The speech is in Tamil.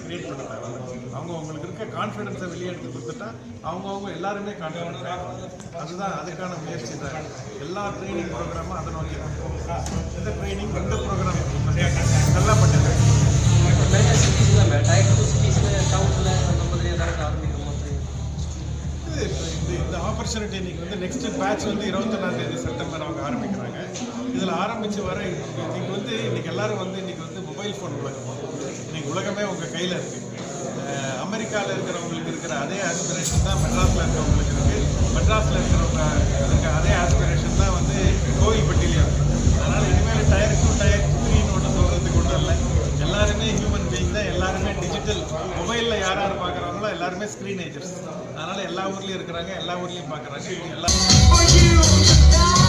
கிரியேட் பண்ண தேவையில்ல அவங்க அவங்களுக்கு இருக்க கான்ஃபிடென்ஸை வெளியே எடுத்து கொடுத்துட்டா அவங்கவுங்க எல்லாருமே கான்ஃபிடென்ட் அதுதான் அதுக்கான முயற்சி தான் எல்லா ட்ரைனிங் ப்ரோக்ராமும் அதை நோக்கி தான் போகும். இந்த ட்ரைனிங் இந்த ப்ரோக்ராம் நல்லா பண்ணிருக்காங்க நிறைய சிட்டிஸில் டயர் டூ சிட்டிஸில் டவுனில் அந்த மாதிரி ஏதாவது ஆரம்பிக்கிற மாதிரி இது இந்த இந்த ஆப்பர்ச்சுனிட்டி இன்னைக்கு வந்து நெக்ஸ்ட் பேட்ச் வந்து இருபத்தொன்னாம் தேதி செப்டம்பர் அவங்க ஆரம்பிக்கிறாங்க இதில் ஆரம்பித்து வர இன்னைக்கு வந்து இன்னைக்கு எல்லாரும் வந்து இன்னைக்கு வந்து மொபைல் ஃபோன் உலகம் இன்னைக்கு உலகமே உங்கள் கையில் இருக்குது அமெரிக்காவில் இருக்கிறவங்களுக்கு இருக்கிற அதே ஆஸ்பிரேஷன் தான் மெட்ராஸில் இருக்கிறவங்களுக்கு இருக்குது மெட்ராஸில் இருக்கிறவங்க இருக்க அதே ஆஸ்பிரேஷன் தான் வந்து கோவில்பட்டியிலையும் இருக்குது அதனால் இனிமேல் டயர் டூ டயர் த்ரீன்னு ஒன்று சொல்கிறதுக்கு ஒன்றும் இல்லை எல்லாருமே ஹியூமன் பீயிங் தான் எல்லாருமே டிஜிட்டல் மொபைலில் யார் யார் பார்க்குறாங்களோ எல்லாருமே ஸ்க்ரீன் ஏஜர்ஸ் அதனால் எல்லா ஊர்லேயும் இருக்கிறாங்க எல்லா ஊர்லேயும் பார்க்குறாங்க எல்லா For you, God.